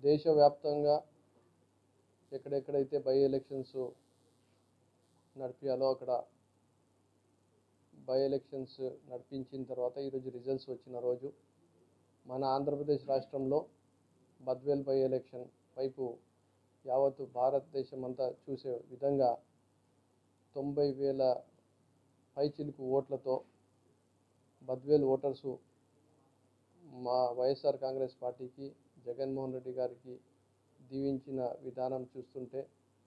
దేశవ్యాప్తంగా ఎక్కడెక్కడైతే by elections నడిపించాలో అక్కడ బై ఎలక్షన్స్ నడిపించిన తర్వాత ఈరోజు రిజల్ట్స్ వచ్చిన రోజు మన ఆంధ్రప్రదేశ్ రాష్ట్రంలో బద్వేల్ బై ఎలక్షన్ వైపు యావత్తు భారతదేశం అంతా చూసే విధంగా తొంభై వేల పైచిలుకు ఓట్లతో బద్వేల్ ఓటర్సు మా వైఎస్ఆర్ కాంగ్రెస్ పార్టీకి జగన్మోహన్ రెడ్డి గారికి దీవించిన విధానం చూస్తుంటే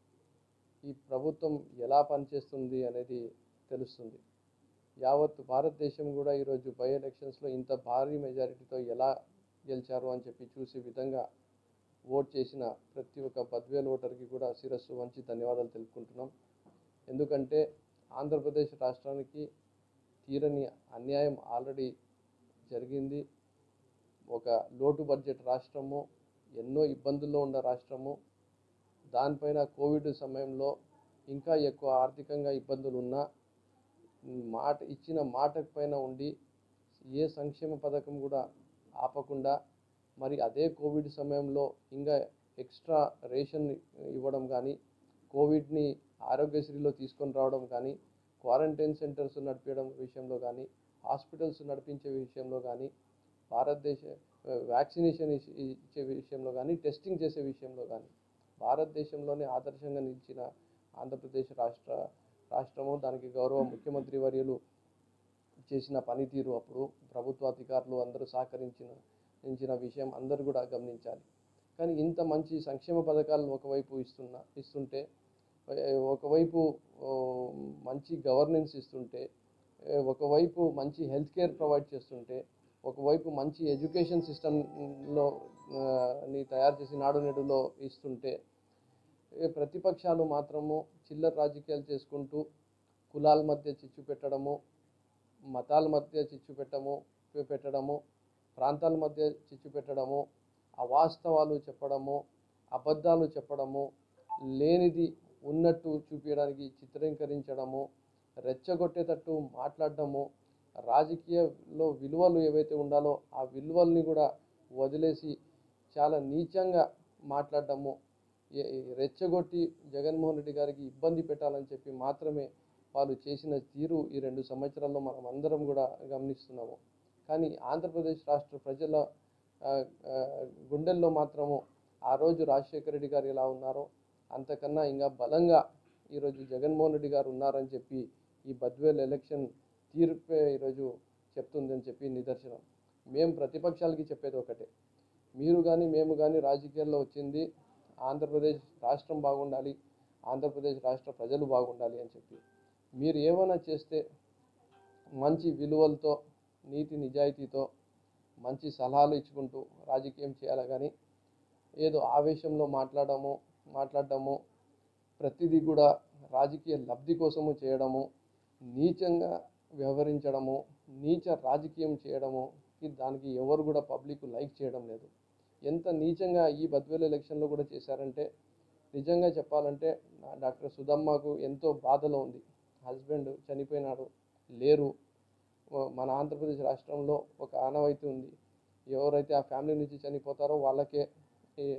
ఈ ప్రభుత్వం ఎలా పనిచేస్తుంది అనేది తెలుస్తుంది యావత్ భారతదేశం కూడా ఈరోజు బై ఎలక్షన్స్లో ఇంత భారీ మెజారిటీతో ఎలా గెలిచారు అని చెప్పి చూసే విధంగా ఓట్ చేసిన ప్రతి ఒక్క బద్వేల్ ఓటర్కి కూడా శిరస్సు వంచి ధన్యవాదాలు తెలుపుకుంటున్నాం ఎందుకంటే ఆంధ్రప్రదేశ్ రాష్ట్రానికి తీరని అన్యాయం ఆల్రెడీ జరిగింది ఒక లోటు బడ్జెట్ రాష్ట్రము ఎన్నో ఇబ్బందుల్లో ఉన్న రాష్ట్రము దానిపైన కోవిడ్ సమయంలో ఇంకా ఎక్కువ ఆర్థికంగా ఇబ్బందులు ఉన్నా మాట ఇచ్చిన మాట పైన ఉండి ఏ సంక్షేమ పథకం కూడా ఆపకుండా మరి అదే కోవిడ్ సమయంలో ఇంకా ఎక్స్ట్రా రేషన్ ఇవ్వడం కానీ కోవిడ్ని ఆరోగ్యశ్రీలో తీసుకొని రావడం కానీ క్వారంటైన్ సెంటర్స్ నడిపించడం విషయంలో కానీ హాస్పిటల్స్ నడిపించే విషయంలో కానీ భారతదేశ వ్యాక్సినేషన్ ఇచ్చే విషయంలో కానీ టెస్టింగ్ చేసే విషయంలో కానీ భారతదేశంలోనే ఆదర్శంగా నిలిచిన ఆంధ్రప్రదేశ్ రాష్ట్ర రాష్ట్రము దానికి గౌరవ ముఖ్యమంత్రి వర్యులు చేసిన పనితీరు అప్పుడు ప్రభుత్వ అధికారులు అందరూ సహకరించిన ఇచ్చిన విషయం అందరూ కూడా గమనించాలి కానీ ఇంత మంచి సంక్షేమ పథకాలు ఒకవైపు ఇస్తున్న ఇస్తుంటే ఏ, ఒకవైపు ఓ, మంచి గవర్నెన్స్ ఇస్తుంటే ఏ, ఒకవైపు మంచి హెల్త్ కేర్ ప్రొవైడ్ చేస్తుంటే ఒకవైపు మంచి ఎడ్యుకేషన్ సిస్టంలో ని తయారు చేసి నాడు నేడులో ఇస్తుంటే ఏ, ప్రతిపక్షాలు మాత్రము చిల్లర రాజకీయాలు చేసుకుంటూ కులాల మధ్య చిచ్చు పెట్టడము మతాల మధ్య చిచ్చు పెట్టము పెట్టడము ప్రాంతాల మధ్య చిచ్చు పెట్టడము అవాస్తవాలు చెప్పడము అబద్ధాలు చెప్పడము లేనిది ఉన్నట్టు చూపించడానికి చిత్రీకరించడము రెచ్చగొట్టేటట్టు మాట్లాడడము రాజకీయంలో విలువలు ఏవైతే ఉండాలో ఆ విలువల్ని కూడా వదిలేసి చాలా నీచంగా మాట్లాడడము ఏ- ఏ- రెచ్చగొట్టి జగన్మోహన్ రెడ్డి గారికి ఇబ్బంది పెట్టాలని చెప్పి మాత్రమే వాళ్ళు చేసిన తీరు ఈ రెండు సంవత్సరాల్లో మనం అందరం కూడా గమనిస్తున్నాము కానీ ఆంధ్రప్రదేశ్ రాష్ట్ర ప్రజల ఆ, ఆ, గుండెల్లో మాత్రము ఆ రోజు రాజశేఖర రెడ్డి గారు ఎలా ఉన్నారో అంతకన్నా ఇంకా బలంగా ఈరోజు జగన్మోహన్ రెడ్డి గారు ఉన్నారని చెప్పి ఈ బద్వేల్ ఎలక్షన్ తీర్పే ఈరోజు చెప్తుందని చెప్పి నిదర్శనం మేము ప్రతిపక్షాలకి చెప్పేది ఒకటే మీరు కానీ మేము కానీ రాజకీయాల్లో వచ్చింది ఆంధ్రప్రదేశ్ రాష్ట్రం బాగుండాలి ఆంధ్రప్రదేశ్ రాష్ట్ర ప్రజలు బాగుండాలి అని చెప్పి మీరు ఏమైనా చేస్తే మంచి విలువలతో నీతి నిజాయితీతో మంచి సలహాలు ఇచ్చుకుంటూ రాజకీయం చేయాలి కానీ ఏదో ఆవేశంలో మాట్లాడము మాట్లాడడము ప్రతిదీ కూడా రాజకీయ లబ్ధి కోసము చేయడము నీచంగా వ్యవహరించడము నీచ రాజకీయం చేయడము ఇది దానికి ఎవరు కూడా పబ్లిక్ లైక్ చేయడం లేదు ఎంత నీచంగా ఈ బద్వేలు ఎలక్షన్లో కూడా చేశారంటే నిజంగా చెప్పాలంటే నా డాక్టర్ సుధమ్మకు ఎంతో బాధలో ఉంది హస్బెండ్ చనిపోయినాడు లేరు ఓ మన ఆంధ్రప్రదేశ్ రాష్ట్రంలో ఒక ఆనవాయితీ ఉంది ఎవరైతే ఆ ఫ్యామిలీ నుంచి చనిపోతారో వాళ్ళకే ఏ-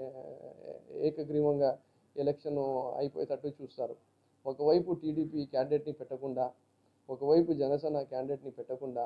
ఏకగ్రీవంగా ఎలక్షన్ అయిపోయేటట్టు చూస్తారు ఒకవైపు టీడీపీ క్యాండిడేట్ని పెట్టకుండా ఒకవైపు జనసేన క్యాండిడేట్ని పెట్టకుండా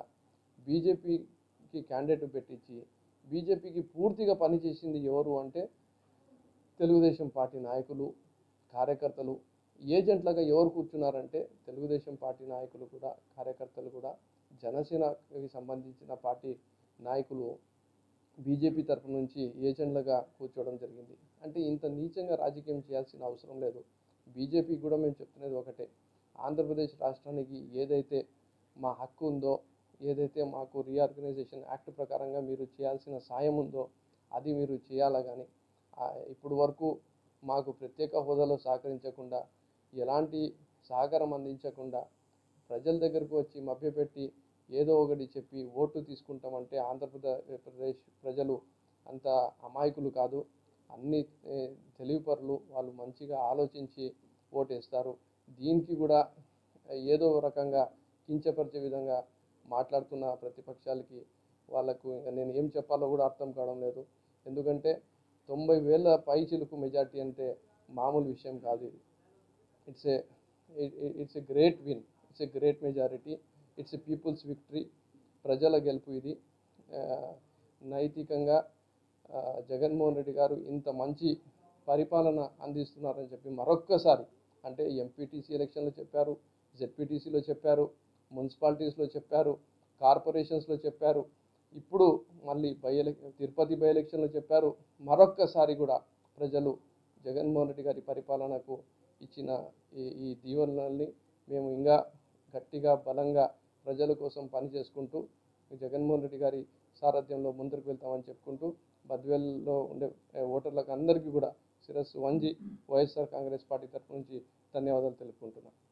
బీజేపీకి క్యాండిడేట్ పెట్టించి బీజేపీకి పూర్తిగా పనిచేసింది ఎవరు అంటే తెలుగుదేశం పార్టీ నాయకులు కార్యకర్తలు ఏజెంట్లుగా ఎవరు కూర్చున్నారంటే తెలుగుదేశం పార్టీ నాయకులు కూడా కార్యకర్తలు కూడా జనసేనకి సంబంధించిన పార్టీ నాయకులు బీజేపీ తరపు నుంచి ఏజెంట్లుగా కూర్చోవడం జరిగింది అంటే ఇంత నీచంగా రాజకీయం చేయాల్సిన అవసరం లేదు బీజేపీ కూడా మేము చెప్తున్నది ఒకటే ఆంధ్రప్రదేశ్ రాష్ట్రానికి ఏదైతే మా హక్కు ఉందో ఏదైతే మాకు రీఆర్గనైజేషన్ యాక్ట్ ప్రకారంగా మీరు చేయాల్సిన సాయం ఉందో అది మీరు చేయాలా కానీ ఇప్పుడు వరకు మాకు ప్రత్యేక హోదాలో సహకరించకుండా ఎలాంటి సహకారం అందించకుండా ప్రజల దగ్గరకు వచ్చి మభ్యపెట్టి ఏదో ఒకటి చెప్పి ఓటు తీసుకుంటామంటే ఆంధ్రప్రదేశ్ ప్రజలు అంత అమాయకులు కాదు అన్ని ఏ, తెలివిపరులు వాళ్ళు మంచిగా ఆలోచించి ఓటేస్తారు దీనికి కూడా ఏదో రకంగా కించపరిచే విధంగా మాట్లాడుతున్న ప్రతిపక్షాలకి వాళ్ళకు ఇంకా నేను ఏం చెప్పాలో కూడా అర్థం కావడం లేదు ఎందుకంటే తొంభై వేల పై చిలుకు మెజార్టీ అంటే మామూలు విషయం కాదు ఇది it's a it's a great win it's a great majority it's a people's victory ప్రజల గెలుపు ఇది ఆ, నైతికంగా ఆ, జగన్మోహన్ రెడ్డి గారు ఇంత మంచి పరిపాలన అందిస్తున్నారని చెప్పి మరొక్కసారి అంటే ఎంపీటీసీ ఎలక్షన్లో చెప్పారు జెడ్పీటీసీలో చెప్పారు మున్సిపాలిటీస్లో చెప్పారు కార్పొరేషన్స్లో చెప్పారు ఇప్పుడు మళ్ళీ బై ఎలక్ తిరుపతి బై ఎలక్షన్లో చెప్పారు మరొక్కసారి కూడా ప్రజలు జగన్మోహన్ రెడ్డి గారి పరిపాలనకు ఇచ్చిన ఈ ఈ దీవెనల్ని మేము ఇంకా గట్టిగా బలంగా ప్రజల కోసం పనిచేసుకుంటూ జగన్మోహన్ రెడ్డి గారి సారథ్యంలో ముందుకు వెళ్తామని చెప్పుకుంటూ బద్వేల్లో ఉండే ఏ, ఓటర్లకు అందరికీ కూడా శిరస్సు వంచి వైఎస్ఆర్ కాంగ్రెస్ పార్టీ తరఫు నుంచి ధన్యవాదాలు తెలుపుకుంటున్నాను